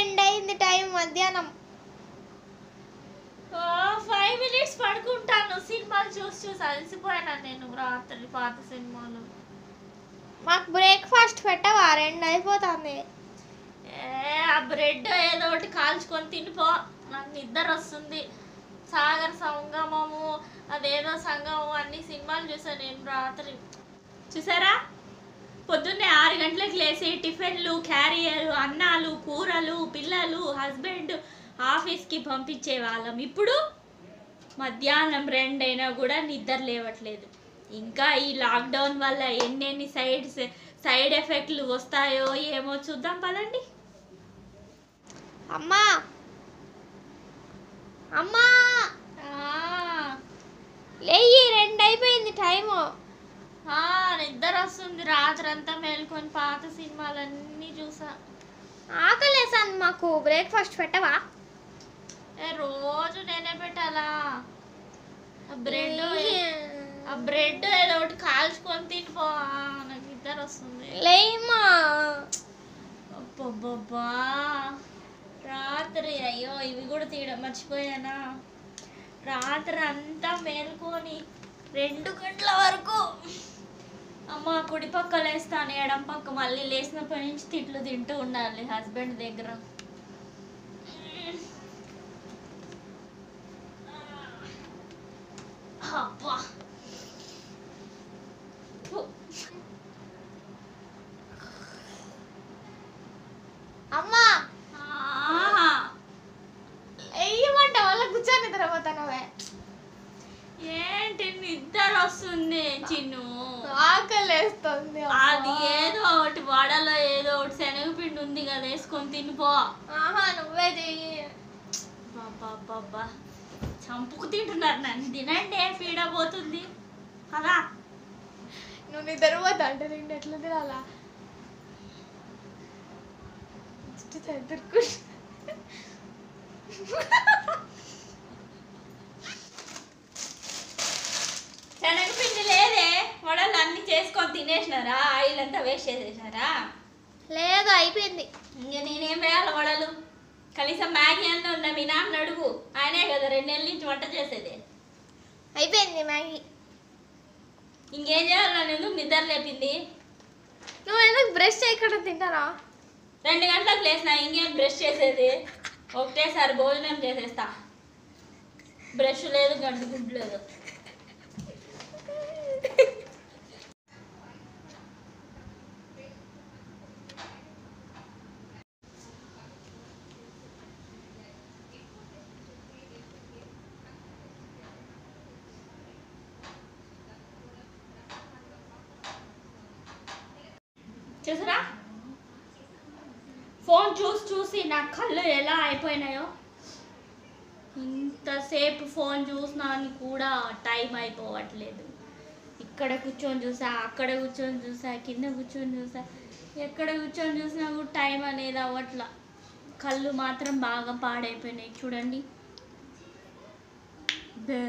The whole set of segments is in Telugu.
రెండు అయింది టైం మధ్యాహ్నం ఫైవ్ మినిట్స్ పడుకుంటాను సినిమాలు చూసి చూసి అలసిపోయాను నేను రాత్రి పాత సినిమాలు మాకు బ్రేక్ఫాస్ట్ పెట్టవా రెండు అయిపోతుంది ఏ ఆ బ్రెడ్ ఏదో ఒకటి కాల్చుకొని తినిపో నాకు నిద్ర వస్తుంది సాగర్ సంగమము అదేదో సంగమం అన్ని సినిమాలు చూసాను నేను రాత్రి చూసారా పొద్దున్నే ఆరు గంటలకు లేచి టిఫిన్లు క్యారియర్ అన్నాలు కూరలు పిల్లలు హస్బెండ్ ఆఫీస్కి పంపించే వాళ్ళం ఇప్పుడు మధ్యాహ్నం రెండైనా కూడా నిద్ర లేవట్లేదు ఇంకా ఈ లాక్డౌన్ వల్ల ఎన్నెన్ని సైడ్స్ సైడ్ ఎఫెక్ట్లు వస్తాయో ఏమో చూద్దాం పదండి అమ్మా అమ్మా లేయి రెండు అయిపోయింది టైము ఆ, నిద్ర వస్తుంది రాత్రంతా మేల్కొని పాత సినిమాలన్నీ చూసా ఆకలేసాను మాకు బ్రేక్ఫాస్ట్ పెట్టవా ఏ రోజు నేనే పెట్టాలా ఆ బ్రెడ్ ఆ బ్రెడ్ ఏదో ఒకటి కాల్చుకొని తినిపో ఆ, నాకు నిద్ర వస్తుంది లేయమ్మా అబ్బబ్బబ్బా రాత్రి అయ్యో ఇవి కూడా తీయడం మర్చిపోయానా రాత్రి అంతా మేలుకొని రెండు గంటల వరకు అమ్మ కుడి పక్క లేస్తాను ఎడం పక్క మళ్ళీ లేచినప్పటి నుంచి తిట్లు తింటూ ఉండాలి హస్బెండ్ దగ్గర అబ్బా ఫు. అమ్మా ఆ. వెయ్యమంట వాళ్ళ కూర్చొని నిద్రపోతానవే ఏంటి నిద్ర వస్తుంది చిన్ను ఆకలేస్తుంది అది ఏదో ఒకటి వడలో ఏదో ఒకటి శనగపిండి ఉంది కదా వేసుకొని తినిపో ఆహా నువ్వే చెయ్యి బాబా చంపుకు తింటున్నారు నన్ను తినండి పీడ పోతుంది కదా నువ్వు నిద్రపోతా అంటే నేను ఎట్లా తినాలా జస్ట్ చదువుకు శనగపిండి లేదే వడలు అన్ని చేసుకొని తినేసినారా ఆయిల్ అంతా వేస్ట్ చేసేసినారా లేదు అయిపోయింది ఇంక నేనేం వేయాలి వడలు కనీసం మ్యాగీ అన్న ఉన్నా మీ నాన్న అడుగు ఆయనే కదా రెండు నెలల నుంచి వంట చేసేది అయిపోయింది మ్యాగీ ఇంకేం చేయాలి నన్ను ఎందుకు నిద్ర లేపింది నువ్వు ఎందుకు బ్రష్ చేయకుండా తింటారా రెండు గంటలకు లేసిన ఇంకేం బ్రష్ చేసేది ఒకటేసారి భోజనం చేసేస్తా బ్రష్ లేదు గంట గుడ్డు లేదు చూసారా ఫోన్ చూసి చూసి నా కళ్ళు ఎలా అయిపోయినాయో ఇంతసేపు ఫోన్ చూసినా అని కూడా టైం అయిపోవట్లేదు ఇక్కడ కూర్చొని చూసా అక్కడ కూర్చొని చూసా కింద కూర్చొని చూసా ఎక్కడ కూర్చొని చూసినా కూడా టైం అనేది అవ్వట్లా కళ్ళు మాత్రం బాగా పాడైపోయినాయి చూడండి బే.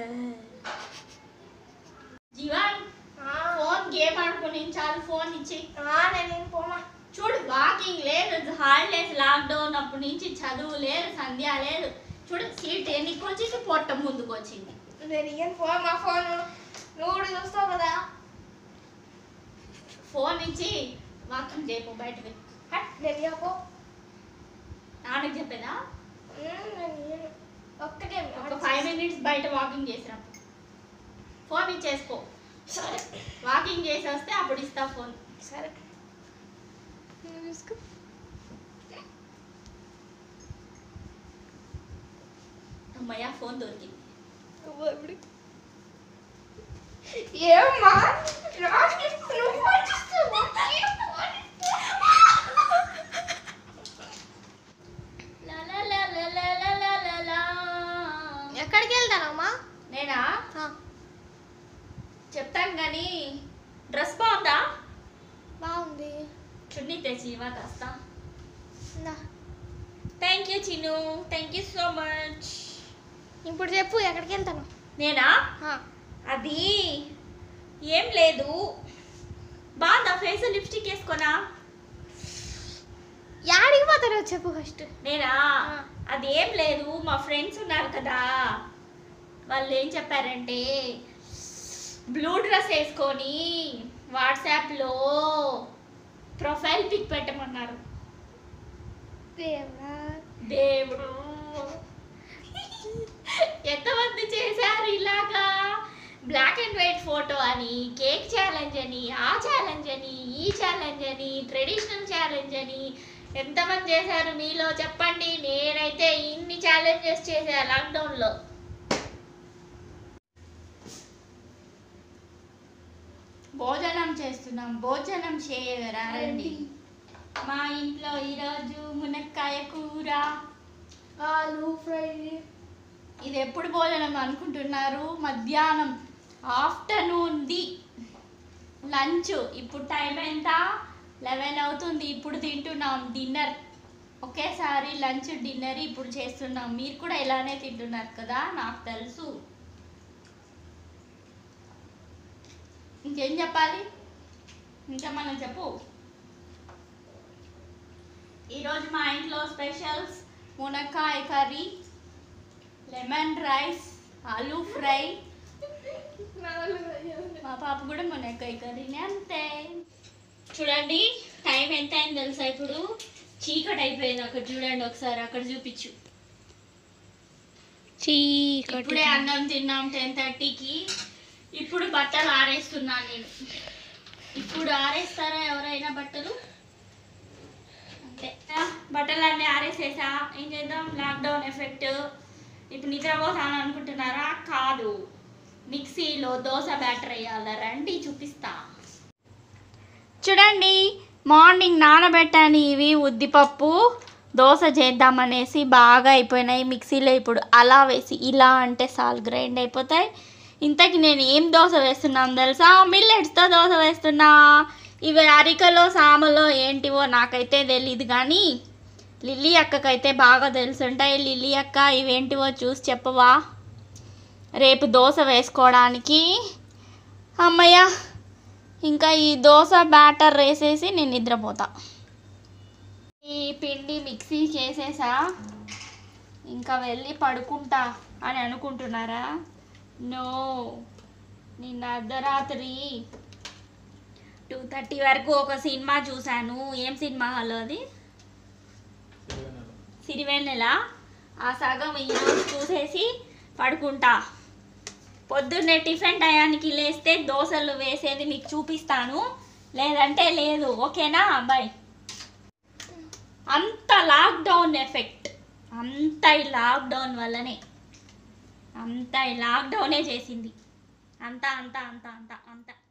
జీవన్ ఫోన్ గేమ్ ఆడుకుని చాలు ఫోన్ ఇచ్చి నేను పోమా చూడు వాకింగ్ లేదు హాలిడేస్ లాక్డౌన్ అప్పటి నుంచి చదువు లేదు సంధ్య లేదు చూడు సీట్ ఎన్నికి వచ్చింది పొట్ట ముందుకు వచ్చింది నేను ఇయ్యను పో మా ఫోన్ నువ్వు కూడా చూస్తావు కదా ఫోన్ ఇచ్చి వాకింగ్ చేయకు బయటకి హట్, నేను ఇయ్యకు నాన్నకి చెప్పేదా నేను ఇయ్యను ఒక్కటే ఒక ఫైవ్ మినిట్స్ బయట వాకింగ్ చేసిరా ఫోన్ ఇచ్చేసుకో సరే వాకింగ్ చేసి వస్తే అప్పుడు ఇస్తా ఫోన్ సరే నువ్వు చూసుకో అమ్మయ్య ఫోన్ దొరికింది నువ్వు ఇప్పుడు ఏమ్మా రాత్రి నువ్వు ఫోన్ చూస్తావా? ఏం ఫోన్ లా లా లా లా లా లా లా లా లా. ఎక్కడికి వెళ్తానమ్మా నేనా చెప్తాను కానీ డ్రెస్ బాగుందా బాగుంది చున్నీ తెచ్చి ఇవ్వ కాస్త ఇందా. Thank you Chinu thank you so much ఇప్పుడు చెప్పు ఎక్కడికి వెళ్తాను నేనా ఆ, అది ఏం లేదు బాగుందా ఫేస్ లిప్స్టిక్ వేసుకోనా యాడికి పోతారో చెప్పు ఫస్ట్ నేనా అదేం లేదు మా ఫ్రెండ్స్ ఉన్నారు కదా వాళ్ళు ఏం చెప్పారంటే బ్లూ డ్రెస్ వేసుకొని వాట్సాప్లో ప్రొఫైల్ పిక్ పెట్టమన్నారు దేవుడా దేవుడు ఎంతమంది చేశారు ఇలాగా బ్లాక్ అండ్ వైట్ ఫోటో అని కేక్ ఛాలెంజ్ అని ఆ ఛాలెంజ్ అని ఈ ఛాలెంజ్ అని ట్రెడిషనల్ ఛాలెంజ్ అని ఎంతమంది చేశారు మీలో చెప్పండి నేనైతే ఇన్ని ఛాలెంజెస్ చేశా లాక్డౌన్లో భోజనం చేస్తున్నాం భోజనం చేయరా రండి మా ఇంట్లో ఈరోజు మునక్కాయ కూర ఆలు ఫ్రై ఇది ఎప్పుడు భోజనం అనుకుంటున్నారు మధ్యాహ్నం ఆఫ్టర్నూన్ది లంచ్ ఇప్పుడు టైం ఎంత లెవెన్ అవుతుంది ఇప్పుడు తింటున్నాం డిన్నర్ ఒకేసారి లంచ్ డిన్నర్ ఇప్పుడు చేస్తున్నాం మీరు కూడా ఇలానే తింటున్నారు కదా నాకు తెలుసు ఇంకేం చెప్పాలి ఇంకా మనం చెప్పు ఈరోజు మా ఇంట్లో స్పెషల్స్ మునక్కాయ curry lemon rice aloo fry మా పాప కూడా మునక్కాయ కర్రీనే అంతే చూడండి టైం ఎంత అయింది తెలుసా ఇప్పుడు చీకటి అయిపోయింది అక్కడ చూడండి ఒకసారి అక్కడ చూపించు ఇప్పుడే అన్నం తిన్నాం టెన్ థర్టీకి ఇప్పుడు బట్టలు ఆరేస్తున్నాను నేను ఇప్పుడు ఆరేస్తారా ఎవరైనా బట్టలు అంతే ఆ, బట్టలు అన్నీ ఆరేసేసా ఏం చేద్దాం లాక్డౌన్ ఎఫెక్ట్ ఇప్పుడు నిద్రపోతాను అనుకుంటున్నారా కాదు మిక్సీలో దోశ బ్యాటర్ వేయాలి రండి చూపిస్తా చూడండి మార్నింగ్ నానబెట్టాను ఇవి ఉద్దిపప్పు దోశ చేద్దామనేసి బాగా అయిపోయినాయి మిక్సీలో ఇప్పుడు అలా వేసి ఇలా అంటే సాల్ గ్రైండ్ అయిపోతాయి ఇంతకి నేను ఏం దోశ వేస్తున్నాను తెలుసా మిల్లెట్స్తో దోశ వేస్తున్నా ఇవి అరికలో సామలో ఏంటివో నాకైతే తెలియదు కానీ లిల్లీ అక్కకైతే బాగా తెలుసుంటాయి లిల్లీ అక్క ఇవేంటివో చూసి చెప్పవా రేపు దోశ వేసుకోవడానికి అమ్మయ్య ఇంకా ఈ దోశ బ్యాటర్ వేసేసి నేను నిద్రపోతా ఈ పిండి మిక్సీ చేసేసా ఇంకా వెళ్ళి పడుకుంటా అని అనుకుంటున్నారా నో నిన్న అర్ధరాత్రి టూ థర్టీ వరకు ఒక సినిమా చూశాను ఏం సినిమా హాల్ అది సిరివెన్నెల ఆ సగం ఈరోజు చూసేసి పడుకుంటా పొద్దున్నే టిఫిన్ టయానికి లేస్తే దోశలు వేసేది మీకు చూపిస్తాను లేదంటే లేదు ఓకేనా బాయ్ అంత లాక్డౌన్ ఎఫెక్ట్ అంత ఈ లాక్డౌన్ వల్లనే అంత ఈ లాక్డౌనే చేసింది అంత అంత అంత అంత అంత